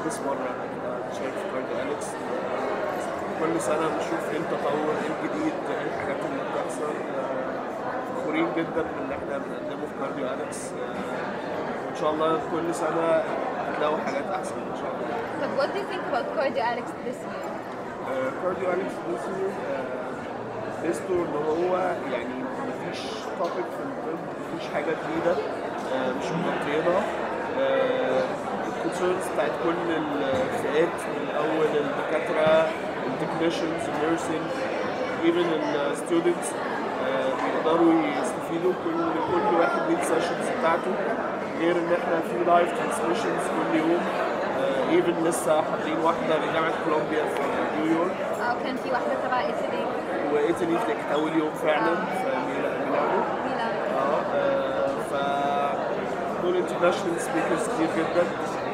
سادس مرة شارك في كارديو أليكس كل سنة بنشوف ايه التطور ايه الجديد ايه الحاجات اللي بتحصل آه، فخورين جدا باللي احنا بنقدمه في كارديو أليكس آه، وإن شاء الله كل سنة هتلاقوا حاجات أحسن إن شاء الله. But what do you think about Cardio Alex this year? كارديو أليكس بوسو ميزته إن هو يعني مفيش توبيك في الطب مفيش حاجة جديدة آه، مش مغطيينها الكونسيرنز بتاعت كل الفئات من أول الدكاترة التكنيشنز النيرسينج ايفن الستودنتس بيقدروا يستفيدوا كل كل واحد ليه السيشنز بتاعته غير ان احنا في لايف ترانسميشنز كل يوم ايفن لسه حاطين واحده لجامعه كولومبيا في نيويورك اه كان في واحدة تبع ايطالي وايطالي كانت اول يوم فعلا في ميلا- ميلانو ميلان اه آه، ف دول انترناشونال سبيكرز كتير جدا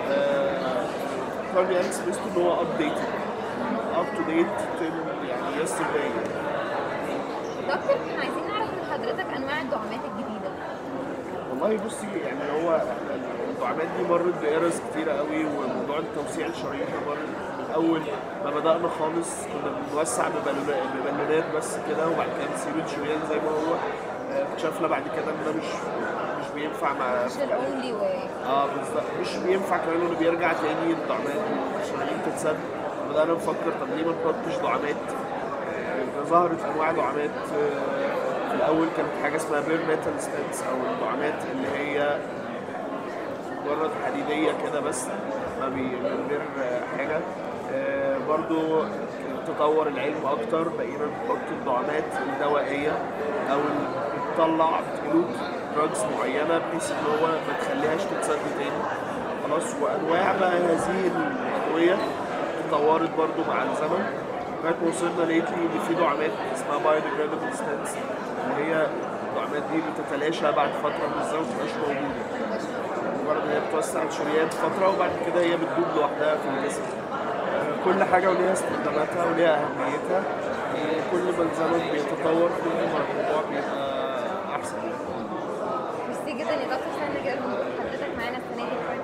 كاردي اليكس ميزته ان هو ابديتد اب تو ديت يعني يسترداي دكتور احنا عايزين نعرف من حضرتك انواع الدعامات الجديدة والله بصي يعني هو احنا الدعامات دي مرت بايرز كتيره قوي وموضوع التوسيع الشرايين ده مرت من اول ما بدانا خالص كنا بنوسع ببالونا- ببالونات بس كده وبعد كده نسيب الشريان زي ما هو آه، اكتشفنا بعد كده ان ده مش مش بينفع مع مش الاونلي واي اه بالظبط مش بينفع كمان انه بيرجع تاني الدعامات الشرايين تتسد بدأنا نفكر طب ليه ما نحطش دعامات آه، ظهرت انواع دعامات آه، في الاول كانت حاجه اسمها بير ميتال ستنس او الدعامات اللي هي مجرد حديديه كده بس ما بي- من غير آه، حاجه آه، برضو تطور العلم اكتر بقينا نحط الدعامات الدوائيه او اللي بتطلع بتلوك دراجز معينه بحيث ان هو ما تخليهاش تتسد تاني خلاص وانواع بقى هذه الادويه تطورت برضو مع الزمن لغايه ما وصلنا ليتلي ان في دعامات اسمها بايوديجرادبل ستنس اللي هي الدعامات دي بتتلاشى بعد فتره من الزمن ما تبقاش موجوده مجرد ان هي بتوسع الشريان فتره وبعد كده هي بتدوب لوحدها في الجسم آه، كل حاجه وليها استخداماتها وليها اهميتها آه، كل ما الزمن بيتطور كل ما الموضوع بيبقى احسن ميرسي جدا يا دكتور سهل جدا وجود حضرتك معانا السنة دي في